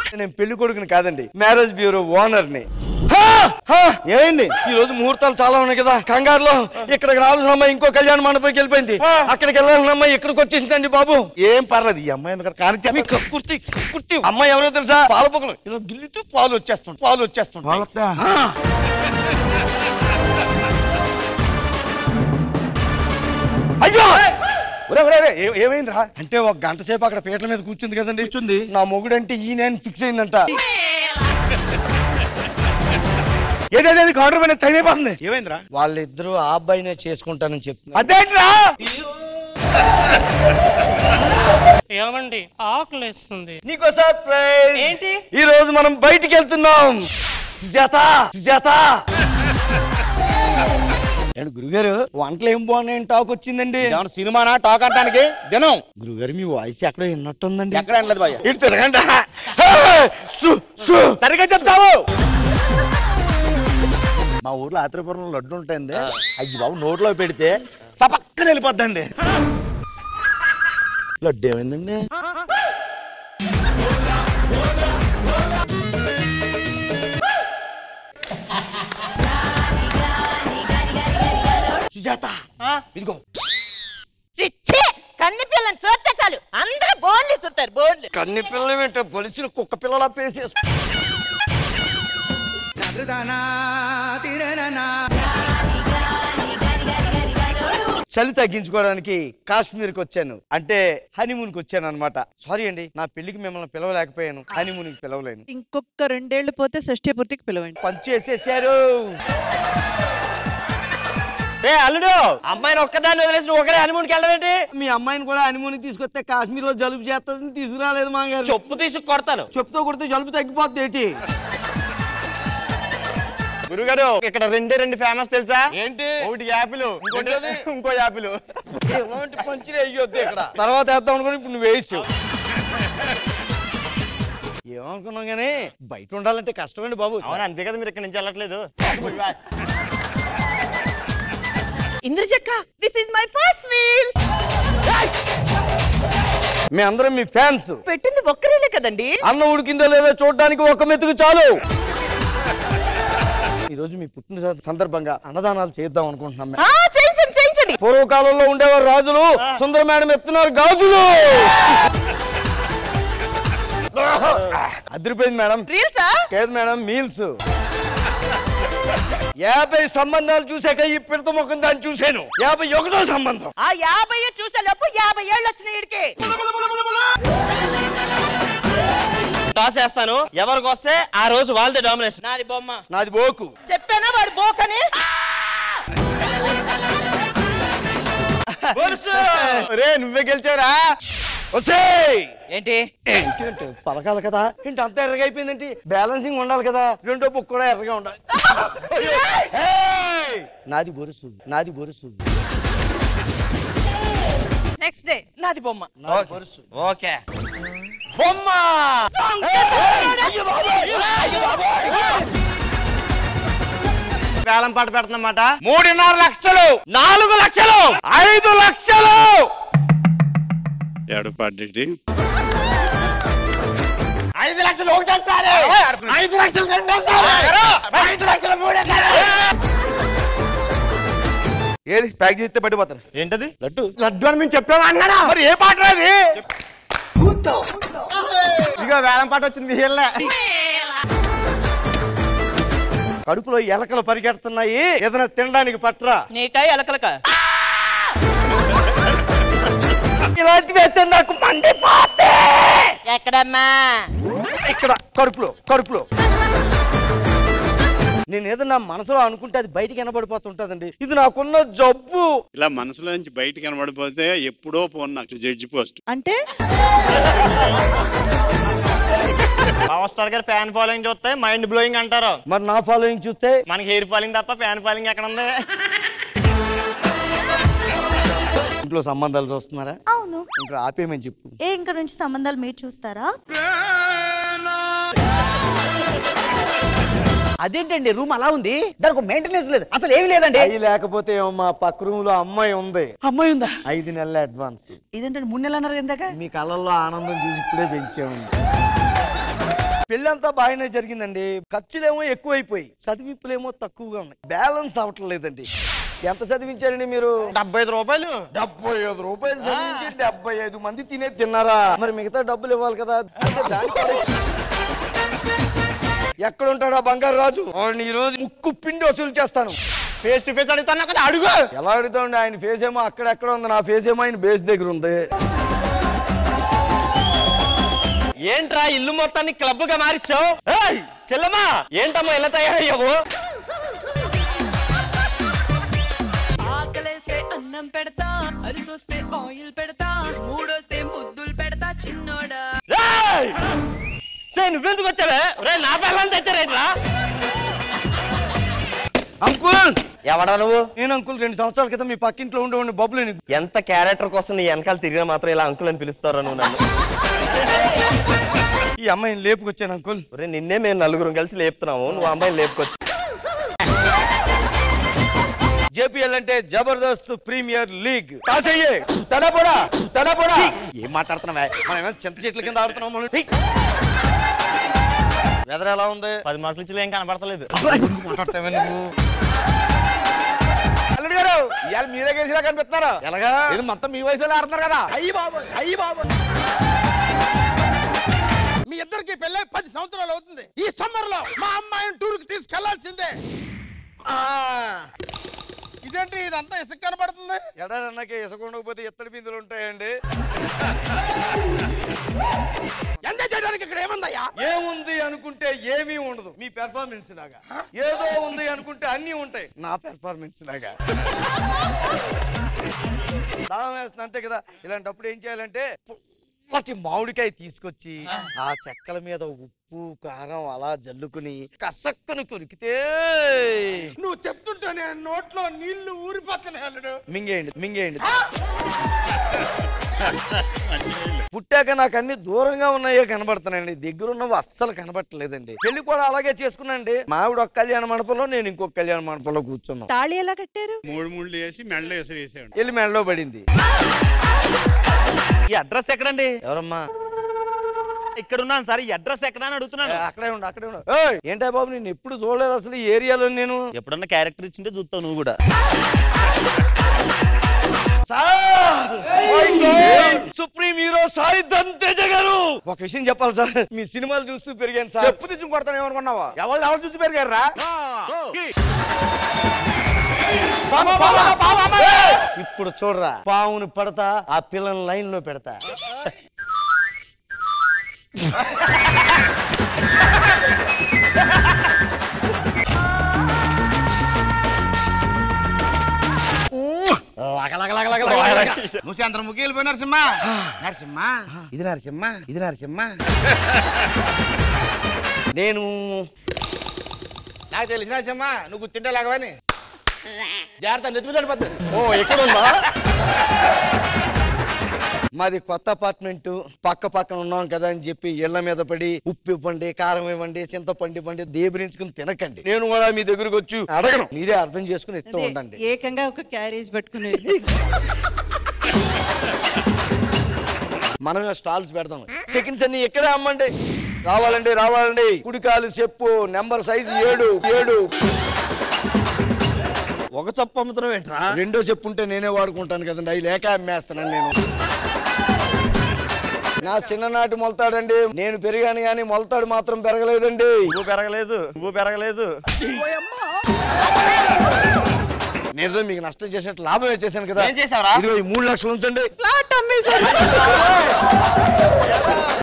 నేను పెళ్లి కొడుకుని కాదండి మ్యారేజ్ బ్యూరో ఓనర్ ని ఏమైంది ఈ రోజు ముహూర్తాలు చాలా ఉన్నాయి కదా కంగారులో ఇక్కడికి రావాల్సిన అమ్మాయి ఇంకో కళ్యాణ మండపంకి వెళ్ళిపోయింది అక్కడికి వెళ్ళాల్సిన అమ్మాయి ఇక్కడికి వచ్చేసిందండి బాబు ఏం పర్లేదు ఈ అమ్మాయి ఎందుకంటే కానీ మీ కుర్తి కుర్తి అమ్మాయి ఎవరో తెలుసా పాలపొగలు ఇలా గిల్లితో పాలు వచ్చేస్తుంది పాలు వచ్చేస్తుంది అయ్యో ఒరే, ఒరే, ఒరే, ఏ- ఏమైందిరా అంటే ఒక గంట సేపు అక్కడ పీటల మీద కూర్చుంది కదండి కూర్చుంది. నా మొగుడు అంటే ఈయన ఫిక్స్ అయిందంట ఏదేది కౌంటర్ మీద టైం అయిపోతుంది ఏమైందిరా వాళ్ళిద్దరూ ఆ అబ్బాయినే చేసుకుంటానని చెప్తున్నారు అదేంట్రా ఏమండి ఆకలిస్తుంది నీకో సర్ప్రైజ్ ఏంటి? ఈ రోజు మనం బయటికి వెళ్తున్నాం సుజాత సుజాత ఏంటి గురుగారు వంటలు ఏం బాగున్నాయని టాక్ వచ్చిందండి ఏమన్నా సినిమానా టాక్ అంటానికి దినం గురుగారు మీ వాయిస్ ఎక్కడో విన్నట్టుందండి ఎక్కడ అనలేదు భయ్య ఇటు తిరగండి హే! సు, సు. సరిగ్గా చెప్తావు మా ఊర్లో ఆత్రేపురం లడ్డు ఉంటాయండి అయ్యి బాబు నోట్లో పెడితే సపక్కన వెళ్ళిపోద్దండి లడ్డు ఏమైందండి సుజాత ఆ? ఇదిగో చిచ్చి కన్ని పిల్లని చూస్తే చాలు అందరూ బోన్లు ఇస్తుంటారు బోన్లు కన్ని పిల్లలు ఏంటో బలిసిన కుక్క పిల్లలా పేసేసు చలి తగ్గించుకోవడానికి కాశ్మీర్కి వచ్చాను అంటే హనీమూన్కి వచ్చాను అనమాట సారీ అండి నా పెళ్లికి మిమ్మల్ని పిలవలేకపోయాను హనీమూన్కి పిలవలేను ఇంకొక రెండేళ్లు పోతే షష్ఠీ పూర్తికి పిలవండి పంచేసేసారు ఏ అల్లుడు అమ్మాయిని ఒక్కదాన్ని వదిలేసి నువ్వు ఒకడే హనుమూన్కి వెళ్ళవేంటి మీ అమ్మాయిని కూడా హనీమూన్కి తీసుకొస్తే కాశ్మీర్ లో జలుబు చేస్తుంది తీసుకురాలేదు మాగారు చెప్పు తీసుకు కొడతాను చెప్తూ కొడితే జలుబు తగ్గిపోద్ది ఏంటి గురుగారు ఇక్కడ రెండే రెండు ఫేమస్ తెలుసా ఏంటి ఒకటి యాపిల్ ఇంకోటి ఇంకో యాపిల్ ఎలాంటి పంచులు వేయొద్దు ఇక్కడ తర్వాత వేద్దాం అనుకుని ఇప్పుడు నువ్వు వేసావు ఏమనుకున్నాం కానీ బయట ఉండాలంటే కష్టమండి బాబు అవును అంతే కదా మీరు ఇక్కడ నుంచి వెళ్ళట్లేదు ఇంద్రజక్క this is my first wheel మీ అందరం మీ ఫ్యాన్స్ పెట్టింది ఒక్కరేలే కదండి అన్నం ఉడికిందో లేదో చూడడానికి ఒక మెతుకు చాలు ఈ రోజు మీ పుట్టిన సందర్భంగా అన్నదానాలు చేద్దాం అనుకుంటున్నాం మేము. ఆ, చేయించండి చేయించండి పూర్వకాలంలో ఉండేవారు రాజులు సుందర మేడం ఎత్తున్నారు గాజులు అదిరిపోయింది మేడం రీల్సా లేదు మేడం మీల్స్ యాభై సంబంధాలు చూసాక ఈ పిడత ముఖం దాన్ని చూశాను యాభై ఒకటో సంబంధం ఆ యాభై చూసే లోపు యాభై ఏళ్ళు వచ్చినాయి ఇడికి టాస్ వేస్తాను ఎవరికి వస్తే ఆ రోజు వాళ్ళదే డామినేషన్ నాది బొమ్మ నాది బోకు చెప్పానా వాడు బోకని రే నువ్వే గెలిచారా ఒసేయ్! ఏంటి ఏంటి అంటే పలకాలి కదా ఏంటి అంత ఎర్రగా అయిపోయిందేంటి బ్యాలెన్సింగ్ ఉండాలి కదా రెండో బుక్ కూడా ఎర్రగా ఉండాలి ఏయ్! నాది బొరుసు నాది బొరుసు నెక్స్ట్ డే నాది బొమ్మ నాది బొరుసు ఓకే బొమ్మ వేలం పాట పెడుతున్నమాట మూడున్నర లక్షలు నాలుగు లక్షలు ఐదు లక్షలు ఏడు పార్టీ ఐదు లక్షలు ఒకటేసారి ఐదు లక్షలు రెండోసారి ఐదు లక్షలు మూడోసారి ఏది ప్యాక్ చేస్తే పడిపోతాను ఏంటది లడ్డు లడ్డు అని మేము చెప్పాము అన్నాడా మరి ఏ పాట అది ఇదిగో వేలం పాట వచ్చింది వీళ్ళే కడుపులో ఎలకలు పరిగెడుతున్నాయి ఏదైనా తినడానికి పట్రా నీకాయ ఎలకలక ఇలాంటివి అయితే నాకు మండిపోతే ఎక్కడమ్మా ఇక్కడ కడుపులో కడుపులో నేను ఏదన్నా మనసులో అనుకుంటే అది బయటికి వినబడిపోతుంటదండి ఇది నాకున్న జబ్బు ఇలా మనసులో నుంచి బయట కనబడిపోతే ఎప్పుడో ఫోన్ నాకు జడ్జి పోస్ట్ అంటే పవర్ స్టార్ గారు ఫ్యాన్ ఫాలోయింగ్ చూస్తే మైండ్ బ్లోయింగ్ అంటారు మరి నా ఫాలోయింగ్ చూస్తే మనకి హెయిర్ ఫాలింగ్ తప్ప ఫ్యాన్ ఫాలింగ్ ఎక్కడ ఉంది ఇంట్లో సంబంధాలు చూస్తున్నారా అవును ఇంకా ఆపేయమని చెప్పు ఏ ఇంక నుంచి సంబంధాలు మీరు చూస్తారా అదేంటండి రూమ్ అలా ఉంది దానికి మెయింటెనెన్స్ లేదు అసలు ఏమీ లేదండి అయ్యి లేకపోతే ఏమో మా పక్క రూమ్ లో అమ్మాయి ఉంది అమ్మాయి ఉందా ఐదు నెలల అడ్వాన్స్ ఇదేంటండి మూడు నెలలు అన్నారు ఇందాక మీ కళ్ళల్లో ఆనందం చూసి ఇప్పుడే పెంచామండి పెళ్ళంతా బాగానే జరిగిందండి ఖర్చులేమో ఎక్కువైపోయి చదివింపులేమో తక్కువగా ఉన్నాయి బ్యాలెన్స్ అవ్వట్లేదండి ఎంత చదివించారండి మీరు డెబ్బై ఐదు రూపాయలు డెబ్బై ఐదు రూపాయలు చదివించి డెబ్బై ఐదు మంది తినే తిన్నారా మరి మిగతా డబ్బులు ఇవ్వాలి కదా అంటే దానికి కూడా- ఎక్కడ ఉంటాడు ఆ బంగారు రాజు వాడిని ఈ రోజు ముక్కు పిండి వసూలు చేస్తాను ఫేస్ టు ఫేస్ అడుగుతాను కదా అడుగు ఎలా అడుగుతాండి ఆయన ఫేస్ ఏమో అక్కడెక్కడ ఉంది నా ఫేస్ ఏమో ఆయన బేస్ దగ్గర ఉంది ఏంట్రా ఇల్లు మొత్తాన్ని క్లబ్ గా మారిస్తావు ఏయ్, చెల్లమ్మా ఏంటమ్మా ఇలా తయారయ్యావు ఆకలేస్తే అన్నం పెడతా అరిసొస్తే ఆయిల్ పెడతా మూడొస్తే ముద్దులు పెడతా చిన్నోడా ఏయ్! సే నువ్వెందుకు వచ్చావే రే నా పిల్లలు తెచ్చారేట్రా అంకుల్ ఎవడా నువ్వు నేను అంకుల్ రెండు సంవత్సరాల క్రితం మీ పక్కింట్లో ఉండే ఉండే బబ్బులు ఎంత క్యారెక్టర్ కోసం నీ వెనకాల తిరిగినా మాత్రం ఇలా అంకుల్ అని పిలుస్తారా నువ్వు నన్ను ఈ అమ్మాయిని లేపుకొచ్చాను అంకుల్ ఒరే నిన్నే మేము నలుగురం కలిసి లేపుతున్నాము నువ్వు ఆ అమ్మాయిని లేపుకొచ్చు జేపీఎల్ అంటే జబర్దస్త్ ప్రీమియర్ లీగ్ కాసయ్యే తడపడా తడపడా ఏం మాట్లాడుతున్నావా మనం ఏమైనా చింత చెట్ల కింద ఆడుతున్నాం మనం వెదర్ ఎలా ఉంది పది మార్కుల నుంచి ఏం కనబడతలేదు మాట్లాడతావా నువ్వు అల్లుడు గారు ఇవాళ మీరే గెలిచిలా కనిపిస్తున్నారా ఎలాగా ఇది మొత్తం మీ వయసులో ఆడుతున్నారు కదా అయ్యి బాబు అయ్యి బాబు మీ ఇద్దరికి పెళ్ళై పది సంవత్సరాలు అవుతుంది ఈ సమ్మర్ లో మా అమ్మాయిని టూర్ కి తీసుకెళ్లాల్సిందే ఆ. ఇదేంటి ఇదంతా ఇసుక కనబడుతుంది ఎడారన్నాకే ఇసుక ఉండకపోతే ఎత్తడి బిందులు ఉంటాయండి ఎంజాయ్ చేయడానికి ఇక్కడ ఏముందయ్యా ఏముంది అనుకుంటే ఏమీ ఉండదు మీ పెర్ఫార్మెన్స్ లాగా ఏదో ఉంది అనుకుంటే అన్నీ ఉంటాయి నా పెర్ఫార్మెన్స్ లాగా దాహం వేస్తుంది అంతే కదా ఇలాంటప్పుడు ఏం చేయాలంటే పుల్లటి మామిడికాయ తీసుకొచ్చి ఆ చెక్కల మీద ఉప్పు కారం అలా జల్లుకుని కసక్కుని కొరికితే నువ్వు చెప్తుంటే నేను నోట్లో నీళ్లు ఊరిపోతున్నాయి అల్లుడు మింగేయండి మింగేయండి పుట్టాక నాకు అన్ని దూరంగా ఉన్నాయో కనబడుతున్నాయండి దగ్గర ఉన్నవి అస్సలు కనబడట్లేదండి పెళ్లి కూడా అలాగే చేసుకున్నాండి మావిడ ఒక కళ్యాణ మండపంలో నేను ఇంకొక కళ్యాణ మండపంలో కూర్చున్నాం తాళి ఎలా కట్టారు మూడు మూడు వేసి మెడలో వేసేసాడు వెళ్ళి మెడలో పడింది ఈ అడ్రస్ ఎక్కడండి ఎవరమ్మా ఇక్కడ ఉన్నాను సార్ ఈ అడ్రస్ ఎక్కడ అని అడుగుతున్నాను ఏ, అక్కడే ఉండు అక్కడే ఉండు ఏయ్, ఏంటా బాబు నేను ఎప్పుడు చూడలేదు అసలు ఈ ఏరియాలో నేను ఎప్పుడన్నా క్యారెక్టర్ ఇచ్చింటే చూస్తావు నువ్వు కూడా సుప్రీం హీరో సాయి దంతేజ గారు ఒక విషయం చెప్పాలి సార్ మీ సినిమాలు చూస్తూ పెరిగాను సార్ చెప్పు తీసుకుని కొడతాను ఏమనుకున్నావా ఎవరు ఎవరు చూసి పెరిగారు రా ఇప్పుడు చూడరా పావును పడతా ఆ పిల్లని లైన్ లో పెడతా నువ్వు చంద్రముఖి వెళ్ళిపోయి నరసింహ నరసింహ ఇది నరసింహ ఇది నరసింహ నేను నాకు తెలిసిన నరసింహ నువ్వు గుర్తుంటే లాగవని జాగ్రత్త నెత్తి పడిపోతుంది ఓ ఎక్కడ ఉందా మాది కొత్త అపార్ట్మెంట్ పక్క పక్కన ఉన్నాం కదా అని చెప్పి ఇళ్ల మీద పడి ఉప్పు ఇవ్వండి కారం ఇవ్వండి చింతపండు ఇవ్వండి దేబరించుకుని తినకండి నేను కూడా మీ దగ్గరకు వచ్చి అడగను మీరే అర్థం చేసుకుని ఇస్తూ ఉండండి ఏకంగా ఒక క్యారేజ్ పట్టుకునేది మనమే స్టాల్స్ పెడదాం సెకండ్స్ అన్ని ఇక్కడే అమ్మండి రావాలండి రావాలండి కుడికాలు చెప్పు నెంబర్ సైజు ఏడు ఏడు ఒక చెప్పు అమ్ముతున్నావు ఏంట్రా రెండో చెప్పు ఉంటే నేనే వాడుకుంటాను కదండి అవి లేక అమ్మేస్తానండి నేను నా చిన్ననాటి మొలతాడండి నేను పెరిగాను కానీ మొలతాడు మాత్రం పెరగలేదండి నువ్వు పెరగలేదు నువ్వు పెరగలేదు నేను మీకు నష్టం చేసినట్టు లాభం చేశాను కదా ఏం చేశావురా? ఇదిగో ఈ మూడు లక్షలు ఉంచండి ఫ్లాట్ అమ్మేశారు